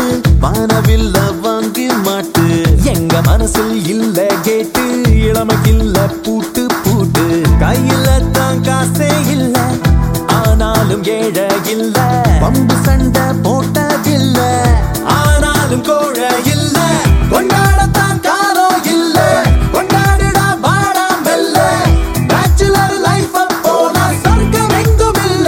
வானவில்ல வாங்கி மாட்டு எங்க மனசில் இல்ல கேட்டு இளமைக்கில்ல பூட்டு பூட்டு கையில தான் காசே இல்ல ஆனாலும் ஏழை இல்ல பம்பு சண்டை போட்டதில்ல ஆனாலும் கோழை இல்ல கொண்டாடத்தான் காலம் இல்ல கொண்டாடிட வாடா மெல்ல பேச்சுலர் லைஃப் போனா சொர்க்கம் எங்கும் இல்ல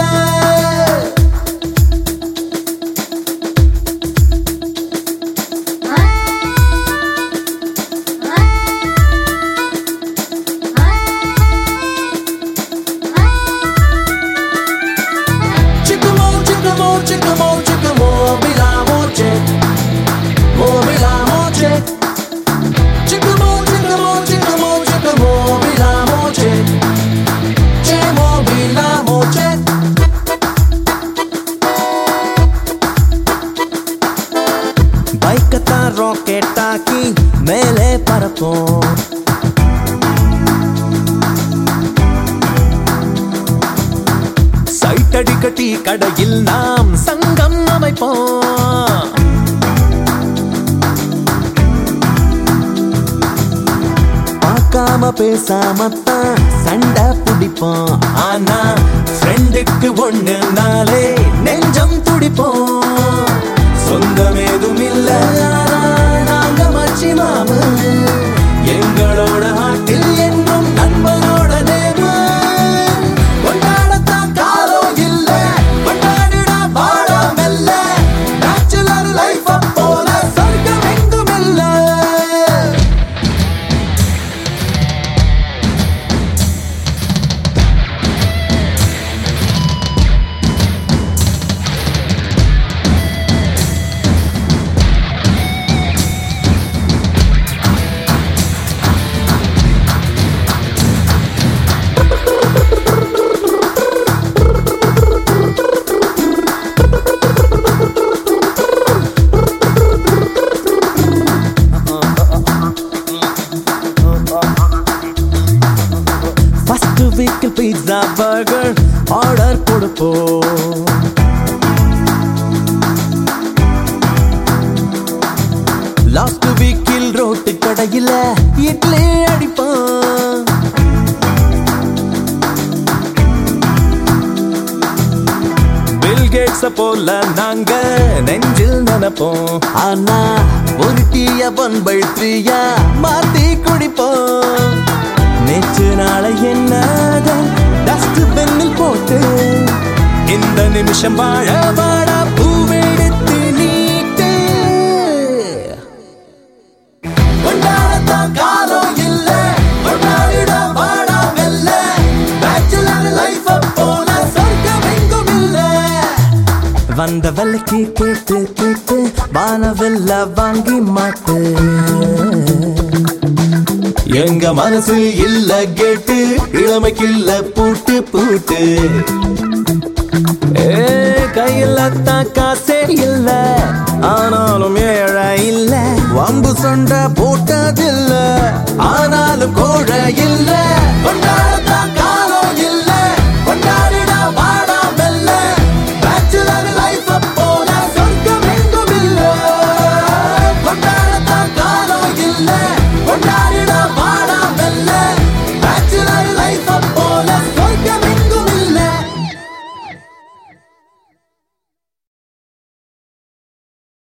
Chickamo, chickamo, chickamo, chickamo, bilamoche. Mo bilamoche. Chickamo, chickamo, chickamo, chickamo, bilamoche. Chemo bilamoche. பைக்கத்தான் ராக்கெட் ஆக்கி மேலே பறப்போம் சைட் அடிக்கட்டி கடையில் நாம் சங்கம் அமைப்போம் பார்க்காம பேசாமத்தான் சண்டை பிடிப்போம் ஆனா ஃப்ரெண்டுக்கு ஒண்ணு நாளே நெஞ்சம் துடிப்போம் சொந்தம் ஏதும் இல்ல ஆனா நாங்க மச்சி மாமு எங்களோட ஆட்டில் என்னும் நண்பனோட நேமு கொண்டாடத்தான் காலம் இல்ல கொண்டாடிட வாழ மெல்ல பேச்சுலர் லைஃப் போல சொர்க்கம் எங்கும் இல்ல ஃபர்ஸ்ட் வீக்கில் பீட்சா பர்கர் ஆர்டர் கொடுப்போம் லாஸ்ட் வீக்கில் ரோட்டு கடையில இட்லி அடிப்போம் பில் கேட்ஸ போல நாங்க நெஞ்சில் நினைப்போம் ஆனா ஒரு டீய ஒன் பை த்ரீயா மாத்தி குடிப்போம் நேற்று நாளை என்னாத டஸ்ட் பெண்ணில் போட்டு இந்த நிமிஷம் வாழ வாழ பூவெடுத்து நீட்டு கொண்டாடத்தான் காலம் இல்ல கொண்டாடிட வாடா மெல்ல பேச்சுலர் லைஃப் போல சொர்க்கம் எங்கும் இல்ல வந்த விலைக்கு கேட்டு கேட்டு வானவில்ல வாங்கி மாட்டு எங்க மனசு இல்ல கேட்டு இளமைக்கில்ல பூட்டு பூட்டு ஏ கையில தான் காசே இல்ல ஆனாலும் ஏழை இல்ல வம்பு சண்டை போட்டதில்ல